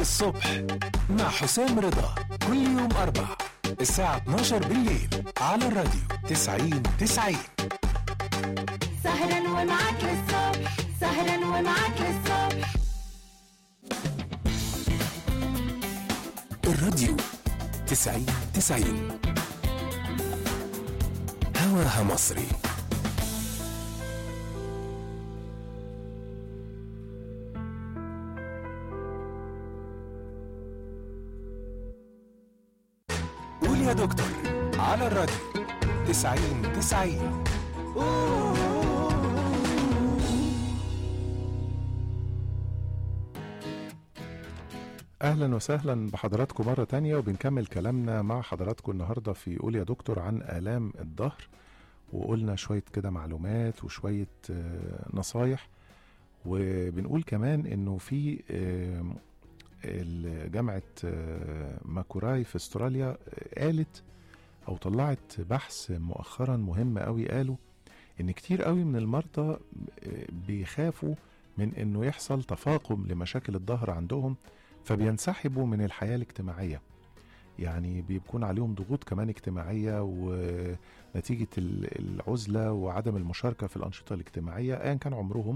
الصبح مع حسام رضا كل يوم أربع الساعة 12 بالليل على الراديو 90 90 سهرا ومعاك للصبح سهرا ومعاك للصبح الراديو 90 90 هواها مصري قول يا دكتور على الراديو 90 90 اهلا وسهلا بحضراتكم مره تانية وبنكمل كلامنا مع حضراتكم النهارده في قول يا دكتور عن الام الظهر وقلنا شويه كده معلومات وشويه آه، نصايح وبنقول كمان انه في آه، ال- جامعه آه، ماكوراي في استراليا آه، قالت او طلعت بحث مؤخرا مهم قوي قالوا ان كتير قوي من المرضى آه، بيخافوا من انه يحصل تفاقم لمشاكل الظهر عندهم فبينسحبوا من الحياة الاجتماعية يعني بيكون عليهم ضغوط كمان اجتماعية ونتيجة ال- العزلة وعدم المشاركة في الأنشطة الاجتماعية أيا كان عمرهم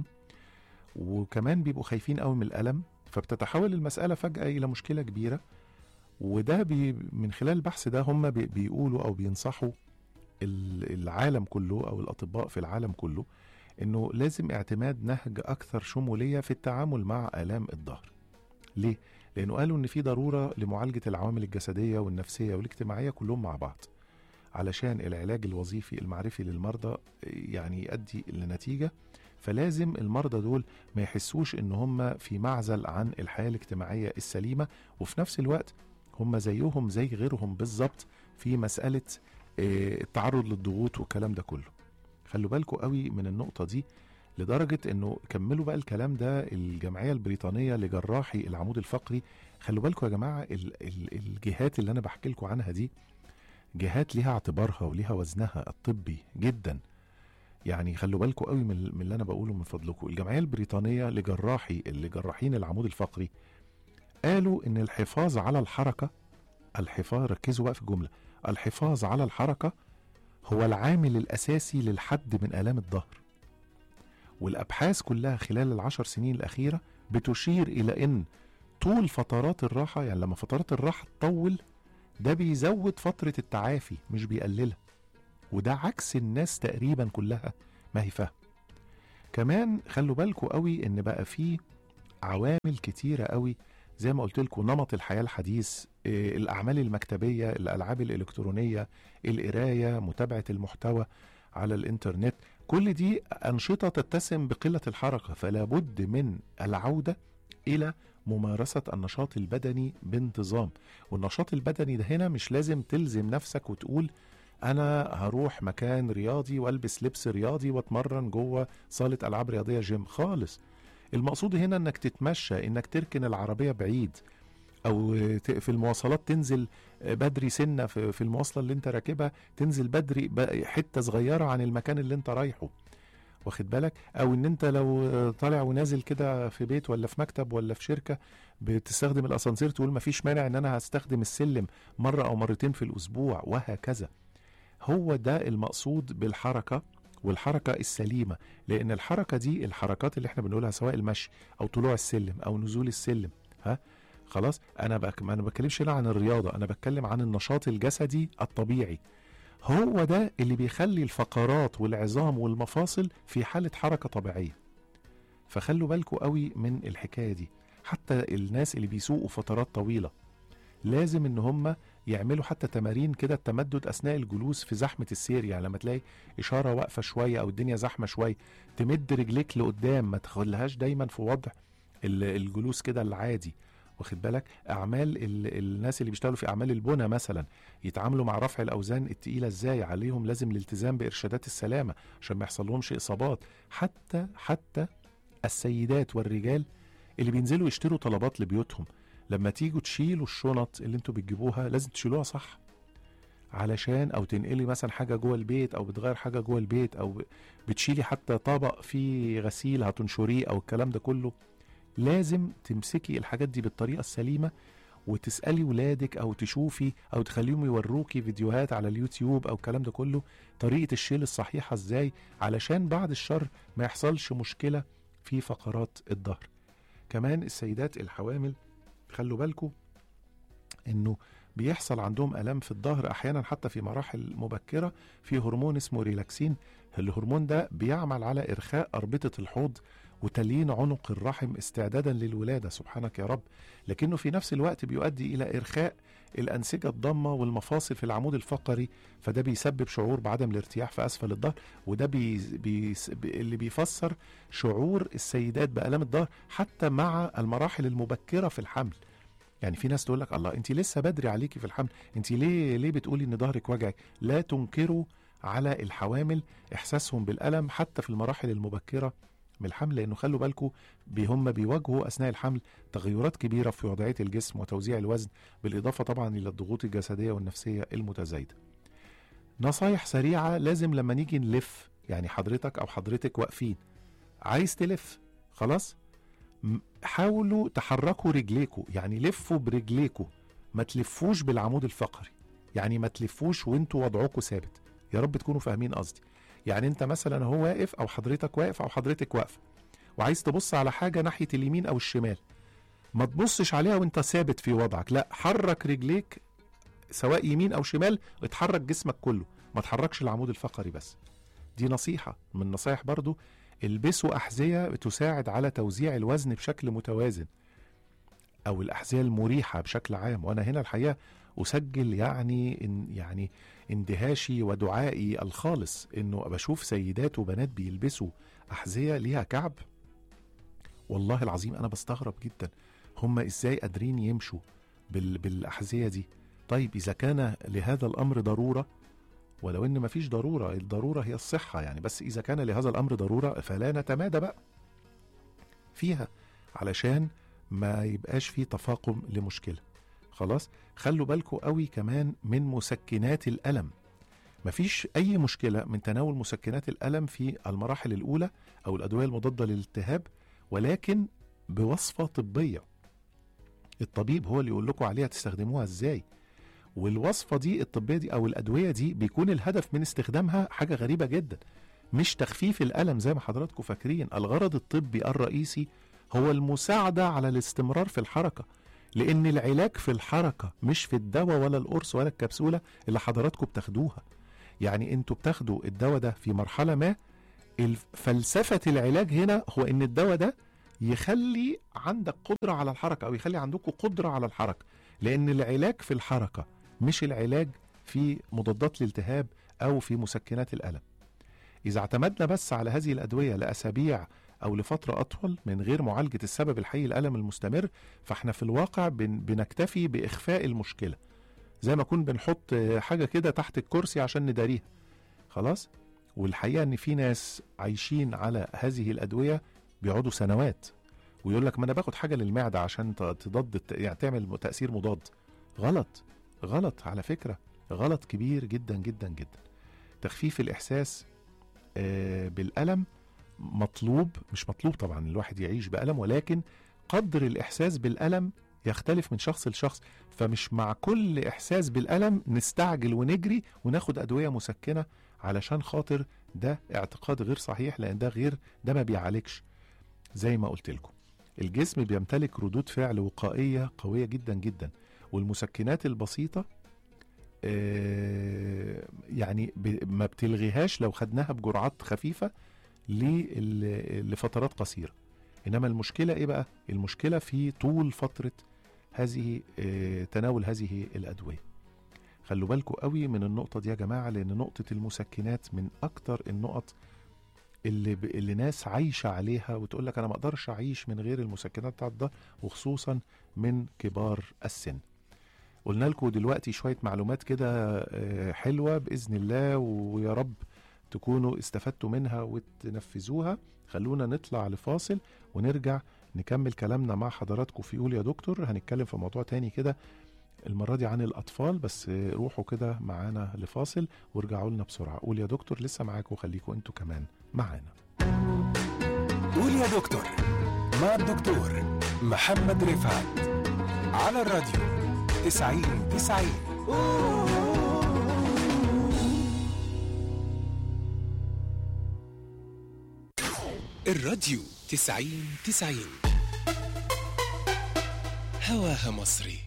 وكمان بيبقوا خايفين قوي من الألم فبتتحول المسألة فجأة إلى مشكلة كبيرة وده بي من خلال البحث ده هم بي بيقولوا أو بينصحوا ال- العالم كله أو الأطباء في العالم كله إنه لازم اعتماد نهج أكثر شمولية في التعامل مع آلام الظهر ليه؟ لأنه قالوا إن في ضرورة لمعالجة العوامل الجسدية والنفسية والاجتماعية كلهم مع بعض علشان العلاج الوظيفي المعرفي للمرضى يعني يؤدي لنتيجة فلازم المرضى دول ما يحسوش إن هم في معزل عن الحياة الاجتماعية السليمة وفي نفس الوقت هم زيهم زي غيرهم بالظبط في مسألة آه، التعرض للضغوط والكلام ده كله خلوا بالكم قوي من النقطة دي لدرجة انه كملوا بقى الكلام ده الجمعية البريطانية لجراحي العمود الفقري خلوا بالكم يا جماعة ال ال الجهات اللي انا بحكي لكم عنها دي جهات ليها اعتبارها وليها وزنها الطبي جدا يعني خلوا بالكم قوي من, من اللي انا بقوله من فضلكم الجمعية البريطانية لجراحي لجراحين العمود الفقري قالوا ان الحفاظ على الحركة الحفاظ ركزوا بقى في الجملة الحفاظ على الحركة هو العامل الأساسي للحد من آلام الظهر والأبحاث كلها خلال العشر سنين الأخيرة بتشير إلى أن طول فترات الراحة يعني لما فترات الراحة تطول ده بيزود فترة التعافي مش بيقللها وده عكس الناس تقريبا كلها ما هي فاهمة كمان خلوا بالكم قوي ان بقى في عوامل كتيرة قوي زي ما قلت لكم نمط الحياة الحديث إيه، الأعمال المكتبية الألعاب الإلكترونية القراية متابعة المحتوى على الإنترنت كل دي أنشطة تتسم بقلة الحركة فلا بد من العودة إلى ممارسة النشاط البدني بانتظام والنشاط البدني ده هنا مش لازم تلزم نفسك وتقول أنا هروح مكان رياضي وألبس لبس رياضي وأتمرن جوه صالة ألعاب رياضية جيم خالص المقصود هنا إنك تتمشى إنك تركن العربية بعيد او ت- في المواصلات تنزل بدري سنه في في المواصله اللي انت راكبها تنزل بدري ب- حته صغيره عن المكان اللي انت رايحه واخد بالك او ان انت لو طالع ونازل كده في بيت ولا في مكتب ولا في شركه بتستخدم الاسانسير تقول مفيش مانع ان انا هستخدم السلم مره او مرتين في الاسبوع وهكذا هو ده المقصود بالحركه والحركه السليمه لان الحركه دي الحركات اللي احنا بنقولها سواء المشي او طلوع السلم او نزول السلم ها خلاص انا بك... انا بتكلمش هنا عن الرياضه انا بتكلم عن النشاط الجسدي الطبيعي هو ده اللي بيخلي الفقرات والعظام والمفاصل في حاله حركه طبيعيه فخلوا بالكم قوي من الحكايه دي حتى الناس اللي بيسوقوا فترات طويله لازم ان هم يعملوا حتى تمارين كده التمدد اثناء الجلوس في زحمه السير يعني لما تلاقي اشاره واقفه شويه او الدنيا زحمه شويه تمد رجليك لقدام ما تخليهاش دايما في وضع ال- الجلوس كده العادي واخد بالك اعمال ال- الناس اللي بيشتغلوا في اعمال البنى مثلا يتعاملوا مع رفع الاوزان التقيله ازاي عليهم لازم الالتزام بارشادات السلامه عشان ما يحصل لهمش اصابات حتى حتى السيدات والرجال اللي بينزلوا يشتروا طلبات لبيوتهم لما تيجوا تشيلوا الشنط اللي انتوا بتجيبوها لازم تشيلوها صح علشان او تنقلي مثلا حاجه جوه البيت او بتغير حاجه جوه البيت او ب- بتشيلي حتى طبق فيه غسيل هتنشريه او الكلام ده كله لازم تمسكي الحاجات دي بالطريقه السليمه وتسالي ولادك او تشوفي او تخليهم يوروكي فيديوهات على اليوتيوب او الكلام ده كله طريقه الشيل الصحيحه ازاي علشان بعد الشر ما يحصلش مشكله في فقرات الظهر كمان السيدات الحوامل خلوا بالكم انه بيحصل عندهم الام في الظهر احيانا حتى في مراحل مبكره في هرمون اسمه ريلاكسين الهرمون ده بيعمل على ارخاء اربطه الحوض وتليين عنق الرحم استعدادا للولاده سبحانك يا رب لكنه في نفس الوقت بيؤدي الى ارخاء الانسجه الضامه والمفاصل في العمود الفقري فده بيسبب شعور بعدم الارتياح في اسفل الظهر وده بي بي اللي بيفسر شعور السيدات بالام الظهر حتى مع المراحل المبكره في الحمل يعني في ناس تقول لك الله انت لسه بدري عليكي في الحمل انت ليه ليه بتقولي ان ظهرك وجعك لا تنكروا على الحوامل احساسهم بالالم حتى في المراحل المبكره من الحمل لانه خلوا بالكم هم بيواجهوا اثناء الحمل تغيرات كبيره في وضعيه الجسم وتوزيع الوزن بالاضافه طبعا الى الضغوط الجسديه والنفسيه المتزايده. نصايح سريعه لازم لما نيجي نلف يعني حضرتك او حضرتك واقفين عايز تلف خلاص م- حاولوا تحركوا رجليكوا يعني لفوا برجليكوا ما تلفوش بالعمود الفقري يعني ما تلفوش وانتوا وضعكوا ثابت يا رب تكونوا فاهمين قصدي يعني انت مثلا هو واقف او حضرتك واقف او حضرتك واقفه وعايز تبص على حاجه ناحيه اليمين او الشمال ما تبصش عليها وانت ثابت في وضعك لا حرك رجليك سواء يمين او شمال اتحرك جسمك كله ما تحركش العمود الفقري بس دي نصيحه من نصايح برضو البسوا احذيه بتساعد على توزيع الوزن بشكل متوازن او الاحذيه المريحه بشكل عام وانا هنا الحقيقه اسجل يعني إن يعني اندهاشي ودعائي الخالص انه بشوف سيدات وبنات بيلبسوا احذيه ليها كعب والله العظيم انا بستغرب جدا هم ازاي قادرين يمشوا بال بالاحذيه دي طيب اذا كان لهذا الامر ضروره ولو ان مفيش ضروره الضروره هي الصحه يعني بس اذا كان لهذا الامر ضروره فلا نتمادى بقى فيها علشان ما يبقاش في تفاقم لمشكله خلاص خلوا بالكم قوي كمان من مسكنات الالم مفيش اي مشكله من تناول مسكنات الالم في المراحل الاولى او الادويه المضاده للالتهاب ولكن بوصفه طبيه الطبيب هو اللي يقول لكم عليها تستخدموها ازاي والوصفه دي الطبيه دي او الادويه دي بيكون الهدف من استخدامها حاجه غريبه جدا مش تخفيف الالم زي ما حضراتكم فاكرين الغرض الطبي الرئيسي هو المساعده على الاستمرار في الحركه لان العلاج في الحركه مش في الدواء ولا القرص ولا الكبسوله اللي حضراتكم بتاخدوها يعني انتوا بتاخدوا الدواء ده في مرحله ما الف- فلسفه العلاج هنا هو ان الدواء ده يخلي عندك قدره على الحركه او يخلي عندكم قدره على الحركه لان العلاج في الحركه مش العلاج في مضادات الالتهاب او في مسكنات الالم اذا اعتمدنا بس على هذه الادويه لاسابيع او لفتره اطول من غير معالجه السبب الحقيقي الالم المستمر فاحنا في الواقع بن بنكتفي باخفاء المشكله زي ما نكون بنحط حاجه كده تحت الكرسي عشان نداريها خلاص والحقيقه ان في ناس عايشين على هذه الادويه بيقعدوا سنوات ويقول لك ما انا باخد حاجه للمعده عشان ت- تضاد الت- يعني تعمل تاثير مضاد غلط غلط على فكره غلط كبير جدا جدا جدا تخفيف الاحساس آه، بالالم مطلوب مش مطلوب طبعا الواحد يعيش بالم ولكن قدر الاحساس بالالم يختلف من شخص لشخص فمش مع كل احساس بالالم نستعجل ونجري وناخد ادويه مسكنه علشان خاطر ده اعتقاد غير صحيح لان ده غير ده ما بيعالجش زي ما قلت لكم الجسم بيمتلك ردود فعل وقائيه قويه جدا جدا والمسكنات البسيطه آه، يعني ب- ما بتلغيهاش لو خدناها بجرعات خفيفه لل- لفترات قصيره انما المشكله ايه بقى المشكله في طول فتره هذه آه، تناول هذه الادويه خلوا بالكم قوي من النقطه دي يا جماعه لان نقطه المسكنات من اكتر النقط اللي ب... اللي ناس عايشه عليها وتقول لك انا ما اقدرش اعيش من غير المسكنات بتاعت ده وخصوصا من كبار السن قلنا لكم دلوقتي شويه معلومات كده آه، حلوه باذن الله ويا رب تكونوا استفدتوا منها وتنفذوها خلونا نطلع لفاصل ونرجع نكمل كلامنا مع حضراتكم في قول يا دكتور هنتكلم في موضوع تاني كده المرة دي عن الأطفال بس آه، روحوا كده معانا لفاصل وارجعوا لنا بسرعة قول يا دكتور لسه معاكم وخليكم انتوا كمان معانا قول يا دكتور مع الدكتور محمد رفعت على الراديو تسعين تسعين الراديو تسعين تسعين هواها مصري